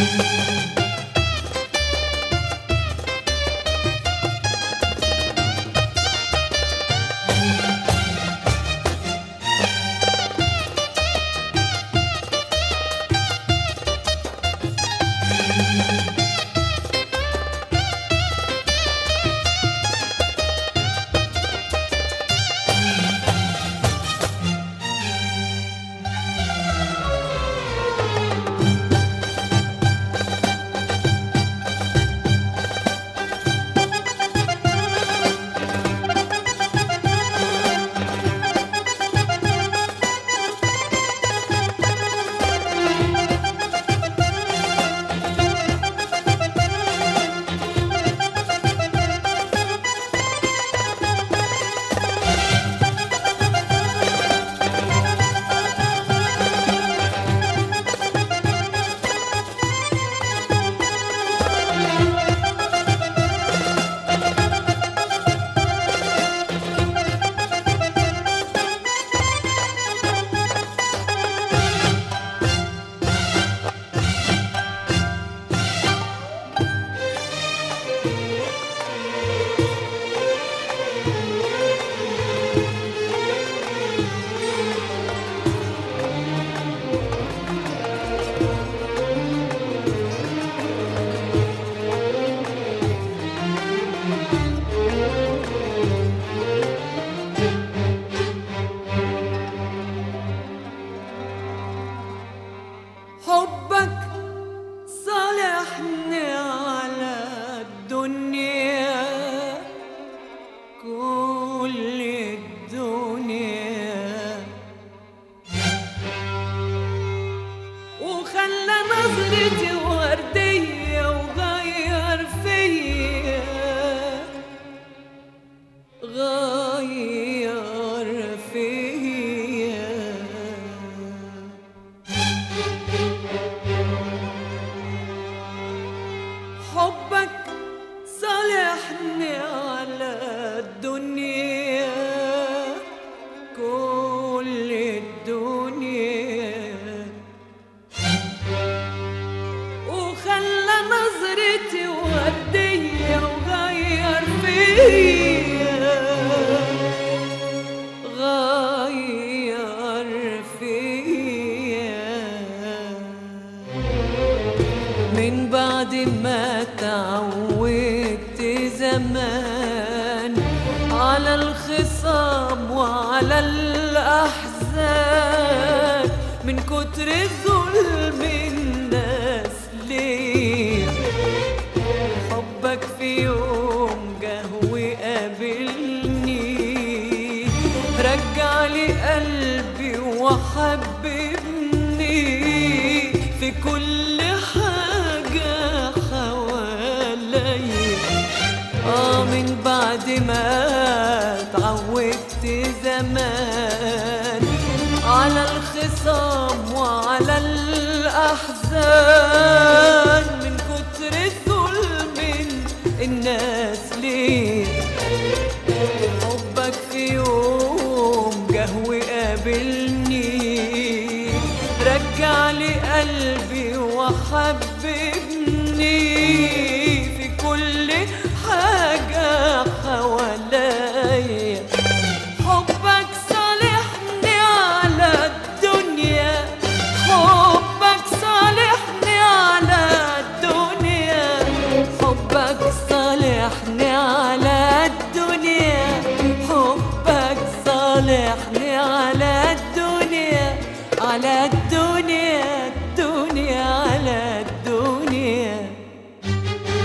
حبك صالحني على الدنيا كل الدنيا وخلى نظرتي وردية وغير فيا غير فيا حبك صالحني على الدنيا كل الدنيا وخلى نظرتي وردية وغير فيا غير فيا من بعد ما تعودت زمان على الخصام وعلى الأحزان من كتر ظلم الناس ليه حبك في يوم جه وقابلني رجع لي قلبي وحببني في كل حاجة حواليا اه من بعد ما اتعودت زمان على الخصام وعلى الأحزان من كتر ظلم الناس ليه حبك في يوم جه وقابلني رجع لي قلبي وحببني في كل حاجة حواليا حبك صالحني على الدنيا حبك صالحني على الدنيا حبك صالحني على الدنيا حبك صالحني على الدنيا على الدنيا الدنيا على الدنيا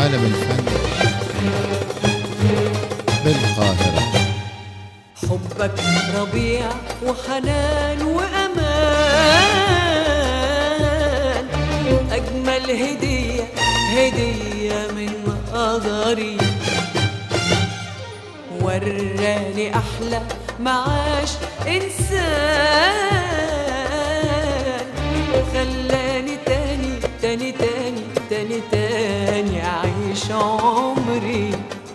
عالم الفن بالقاهرة حبك ربيع وحنان وأمان أجمل هدية هدية من قدري وراني أحلى معاش إنسان خلاني تاني تاني تاني تاني تاني أعيش عمري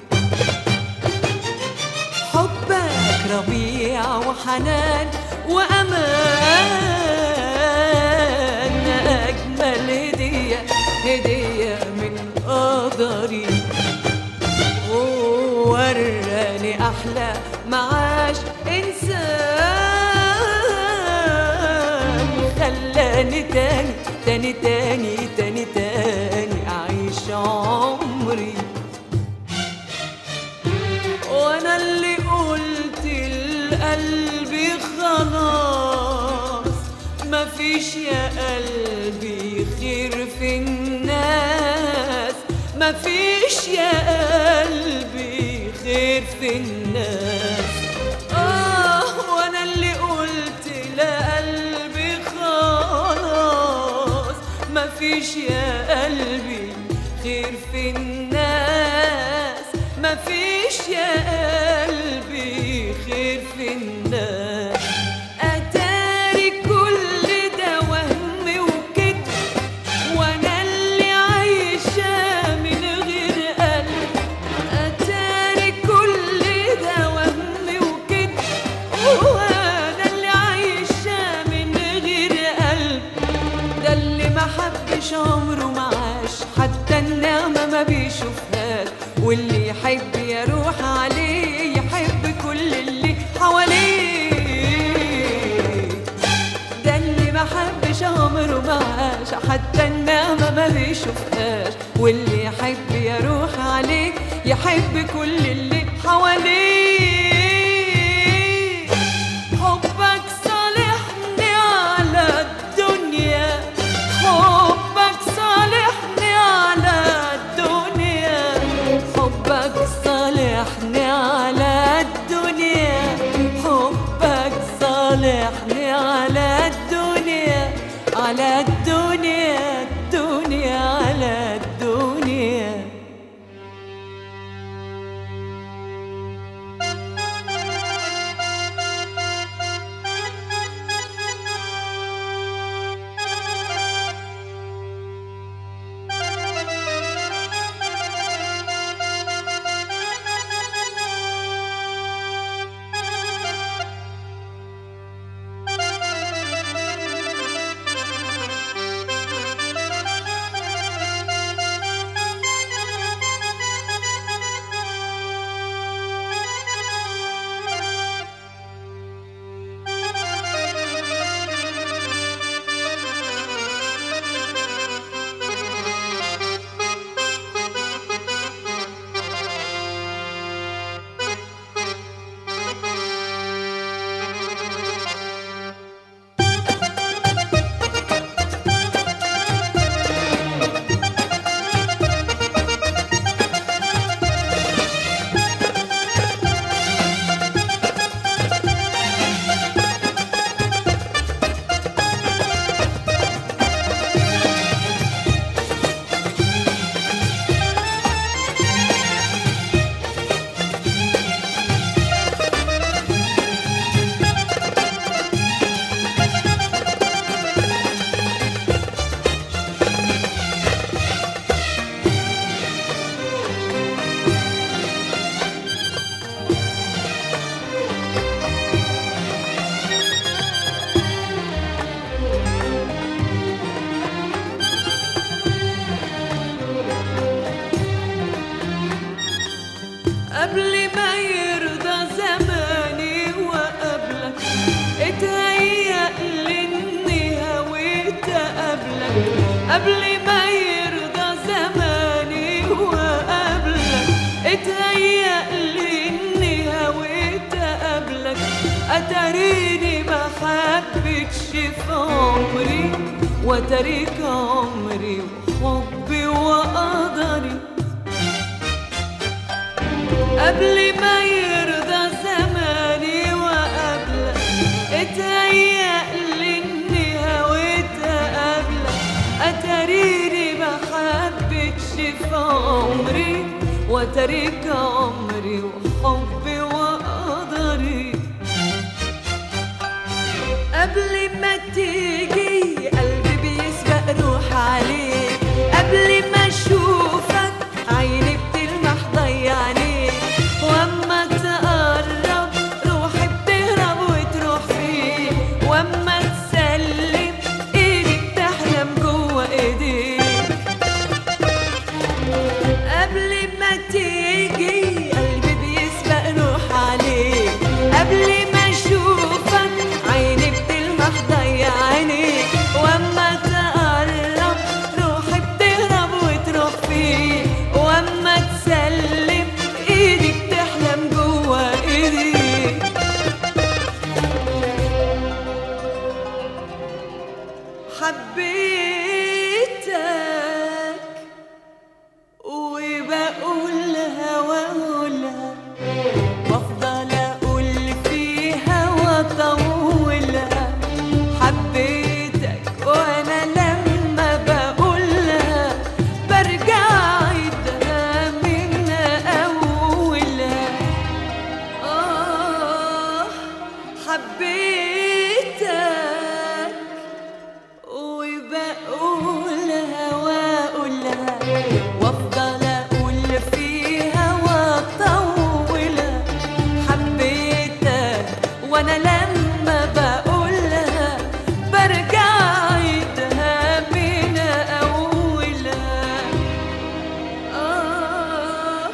حبك ربيع وحنان وأمان أجمل هدية هدية من قدري وراني أحلى معاش إنسان خلاني تاني تاني تاني تاني تاني أعيش عمري وانا اللي قلت لقلبي خلاص مفيش يا قلبي خير في الناس مفيش يا قلبي خير في الناس آه وانا اللي قلت لقلبي خلاص مفيش يا قلبي خير في الناس مفيش يا قلبي خير في الناس أتاري كل ده وهم وكده وأنا اللي عايشة من غير قلب أتاري كل ده وهم وكده وأنا اللي عايشة من غير قلب ده اللي ما حبش عمره ما عاش حتى النعمة ما بيشوفهاش واللي يحب يروح عليه يحب كل اللي حواليه ده اللي ما حبش عمره ما عاش حتى النعمة ما بيشوفهاش واللي يحب يروح عليه يحب كل اللي حواليه حبك صالحني على الدنيا حبك صالحني على الدنيا حبك صالحني على الدنيا حبك صالحني على الدنيا على الدنيا الدنيا على الدنيا قبل ما يرضى زماني وقبلك اتهيأ لي اني هويت قبلك قبل ما يرضى زماني وقبلك اتهيأ لي اني هويت قبلك اتريني ما حبتش في عمري وترك عمري وحبي وقدري قبل ما يرضى زماني وقبلك اتهيأ لي اني هويت قبلك اتاريني ما حبتش في عمري وترك عمري وحبي وقدري قبل ما تيجي قلبي بيسبق روح عليك قبل ما اشوفك عيني بتلمح ضيعني واما تقرب روحي بتهرب وتروح فيك واما تسلم ايدي بتحلم جوه ايديك قبل ما تيجي قلبي بيسبق روح عليك قبل ما اشوفك عيني بتلمح ضيعاني واما تقرب روحي بتهرب وتروح فيك واما تسلم ايدي بتحلم جوه ايديك حبيتك وبقولها واقولها وافضل اقول فيها واطولها حبيتك وانا لما بقولها برجع اعيدها من اولها اه حبيتك وبقولها واقولها وافضل اقول فيها واطولها حبيتك وانا لما بقولها برجع اعيدها من اولها آه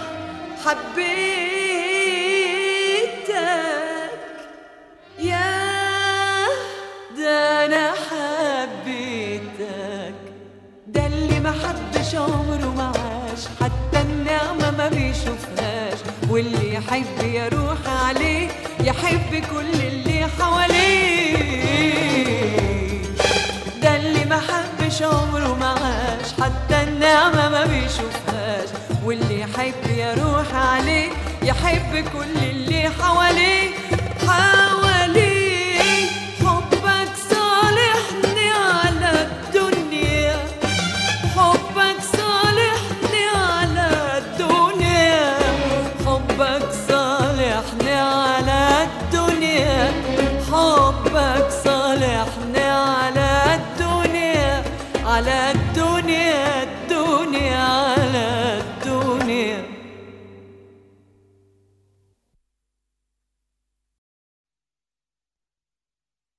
حبيتك يا ده انا حبيتك ده اللي ما حدش عمره ما عاش حتى النعمة ما بيشوفهاش واللي يحب يروح عليه يحب كل اللي حواليه ده اللي ما حبش عمره ما عاش حتى النعمة ما بيشوفهاش واللي يحب يروح عليه يحب كل